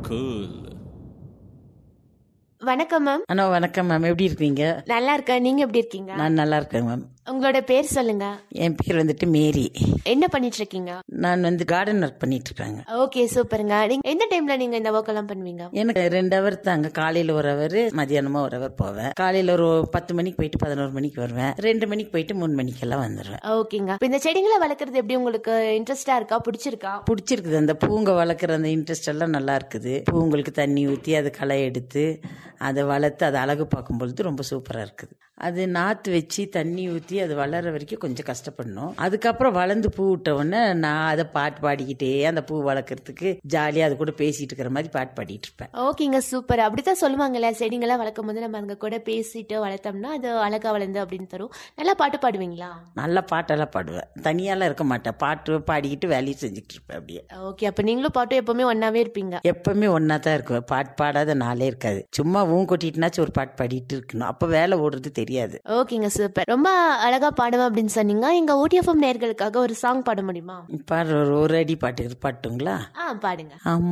cool. வணக்கம் ma'am அண்ணா வணக்கம் ma'am எப்படி இருக்கீங்க நல்லா இருக்கேன் நீங்க எப்படி இருக்கீங்க நான் நல்லா இருக்கேன் மேம் உங்களோட பேர் சொல்லுங்க என் பேர் வந்துட்டு மேரி என்ன பண்ணிட்டு இருக்கீங்க நான் வந்து கார்டன் ஒர்க் பண்ணிட்டு இருக்காங்க ஓகே சூப்பருங்க நீங்க எந்த டைம்ல நீங்க இந்த ஒர்க் எல்லாம் பண்ணுவீங்க எனக்கு ரெண்டு ஹவர் தாங்க காலையில ஒரு ஹவர் மதியானமா ஒரு ஹவர் போவேன் காலையில ஒரு பத்து மணிக்கு போயிட்டு பதினோரு மணிக்கு வருவேன் ரெண்டு மணிக்கு போயிட்டு மூணு மணிக்கெல்லாம் வந்துடுவேன் ஓகேங்க இப்ப இந்த செடிகளை வளர்க்கறது எப்படி உங்களுக்கு இன்ட்ரெஸ்டா இருக்கா பிடிச்சிருக்கா பிடிச்சிருக்குது அந்த பூங்க வளர்க்குற அந்த இன்ட்ரெஸ்ட் எல்லாம் நல்லா இருக்குது பூங்களுக்கு தண்ணி ஊற்றி அதை களை எடுத்து அதை வளர்த்து அதை அழகு பார்க்கும் பொழுது ரொம்ப சூப்பராக இருக்குது அது நாற்று வச்சு தண்ணி ஊற்றி அது வளர்ற வரைக்கும் கொஞ்சம் கஷ்டப்படணும் அதுக்கப்புறம் வளர்ந்து பூ விட்ட உடனே நான் அதை பாட்டு பாடிக்கிட்டே அந்த பூ வளர்க்குறதுக்கு ஜாலியாக அது கூட பேசிட்டு இருக்கிற மாதிரி பாட்டு பாடிட்டு இருப்பேன் ஓகேங்க சூப்பர் அப்படித்தான் சொல்லுவாங்கல்ல செடிங்களை வளர்க்கும் போது நம்ம அங்க கூட பேசிட்டு வளர்த்தோம்னா அது அழகா வளர்ந்து அப்படின்னு தரும் நல்லா பாட்டு பாடுவீங்களா நல்ல பாட்டெல்லாம் பாடுவேன் தனியாலாம் இருக்க மாட்டேன் பாட்டு பாடிக்கிட்டு வேலையை செஞ்சுட்டு இருப்பேன் அப்படியே ஓகே அப்ப நீங்களும் பாட்டும் எப்பவுமே ஒன்னாவே இருப்பீங்க எப்பவுமே ஒன்றா தான் இருக்குவேன் பாட்டு பாடாத நாளே இருக்காது சும்மா ஊன் கொட்டிட்டுனாச்சும் ஒரு பாட்டு பாடிட்டு இருக்கணும் அப்போ வேலை ஓடுறது தெரியாது ஓகேங்க சூப்பர் ரொம்ப அழகா பாடுவேன் அப்படின்னு சொன்னீங்க எங்க ஓடிஎஃப்எம் நேர்களுக்காக ஒரு சாங் பாட முடியுமா பாடுற ஒரு ஒரு அடி பாட்டு பாட்டுங்களா ஆ பாடுங்க அம்மா